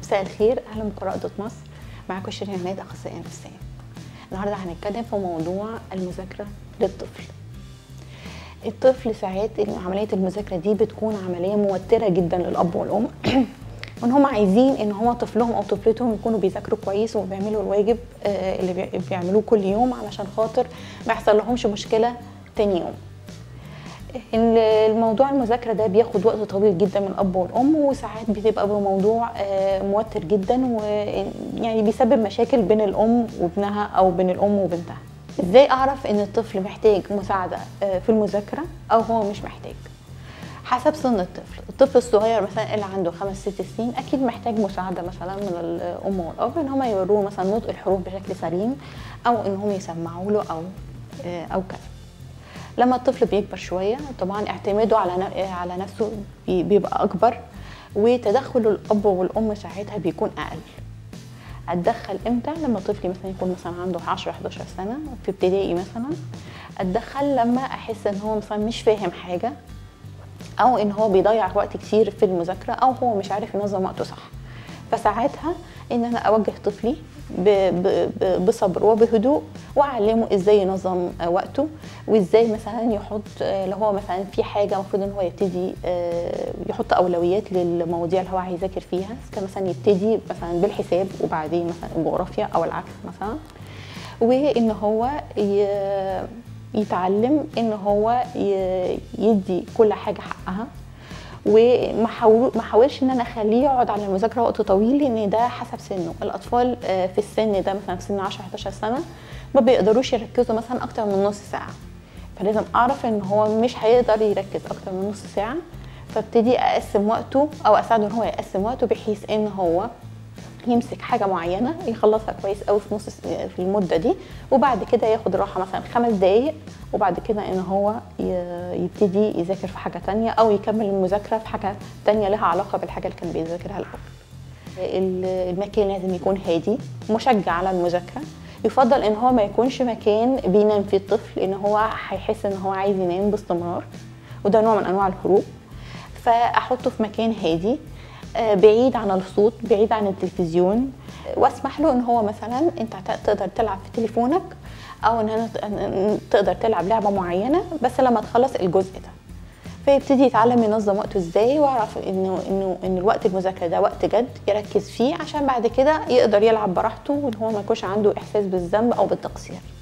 مساء الخير اهلا بقراءة دوت مصر معاكم شيرين عماد اخصائيه نفسيه النهارده هنتكلم في موضوع المذاكره للطفل الطفل ساعات إن عمليه المذاكره دي بتكون عمليه موتره جدا للاب والام وان هم عايزين ان هو طفلهم او طفلتهم يكونوا بيذاكروا كويس وبيعملوا الواجب آه، اللي بي- بيعملوه كل يوم علشان خاطر ما يحصل لهمش مشكله تاني يوم ال- الموضوع المذاكره ده بياخد وقت طويل جدا من الاب والام وساعات بتبقى بموضوع آه، موتر جدا ويعني بيسبب مشاكل بين الام وابنها او بين الام وبنتها ازاي اعرف ان الطفل محتاج مساعده آه، في المذاكره او هو مش محتاج حسب سن الطفل الطفل الصغير مثلا اللي عنده خمس ست سنين اكيد محتاج مساعده مثلا من الام والاب ان هم يوروه مثلا نطق الحروف بشكل سليم او ان هم يسمعوا له او آه، او كذا لما الطفل بيكبر شويه طبعا اعتماده على ن- على نفسه بي- بيبقى اكبر وتدخل الاب والام ساعتها بيكون اقل اتدخل امتى لما الطفل مثلا يكون مثلا عنده 10 11 سنه في ابتدائي مثلا اتدخل لما احس ان هو مثلا مش فاهم حاجه او ان هو بيضيع وقت كتير في المذاكره او هو مش عارف ينظم وقته صح فساعتها ان انا اوجه طفلي ب- ب- ب- بصبر وبهدوء واعلمه ازاي ينظم آه، وقته وازاي مثلا يحط آه، لو هو مثلا في حاجه المفروض ان هو يبتدي آه، يحط اولويات للمواضيع اللي هو عايز يذاكر فيها كان مثلا يبتدي مثلا بالحساب وبعدين مثلا الجغرافيا او العكس مثلا وان هو ي- يتعلم ان هو ي- يدي كل حاجه حقها وما حاول- ما حاولش ان انا اخليه يقعد على المذاكره وقت طويل لان ده حسب سنه الاطفال آه، في السن ده مثلا في سن 10 11 سنه ما بيقدروش يركزوا مثلا اكتر من نص ساعه فلازم اعرف ان هو مش هيقدر يركز اكتر من نص ساعه فابتدي اقسم وقته او اساعده ان هو يقسم وقته بحيث ان هو يمسك حاجه معينه يخلصها كويس قوي في نص في المده دي وبعد كده ياخد راحه مثلا خمس دقايق وبعد كده ان هو ي- يبتدي يذاكر في حاجه تانية او يكمل المذاكره في حاجه تانية لها علاقه بالحاجه اللي كان بيذاكرها الاول ال- المكان لازم يكون هادي مشجع على المذاكره يفضل ان هو ما يكونش مكان بينام فيه الطفل لان هو هيحس ان هو عايز ينام باستمرار وده نوع من انواع الهروب فاحطه في مكان هادي آه، بعيد عن الصوت بعيد عن التلفزيون آه، واسمح له ان هو مثلا انت هت- تقدر تلعب في تليفونك او ان أنا- إن تقدر تلعب لعبه معينه بس لما تخلص الجزء ده فيبتدي يتعلم ينظم وقته ازاي ويعرف انه انه ان الوقت المذاكره ده وقت جد يركز فيه عشان بعد كده يقدر يلعب براحته وان هو ما يكونش عنده احساس بالذنب او بالتقصير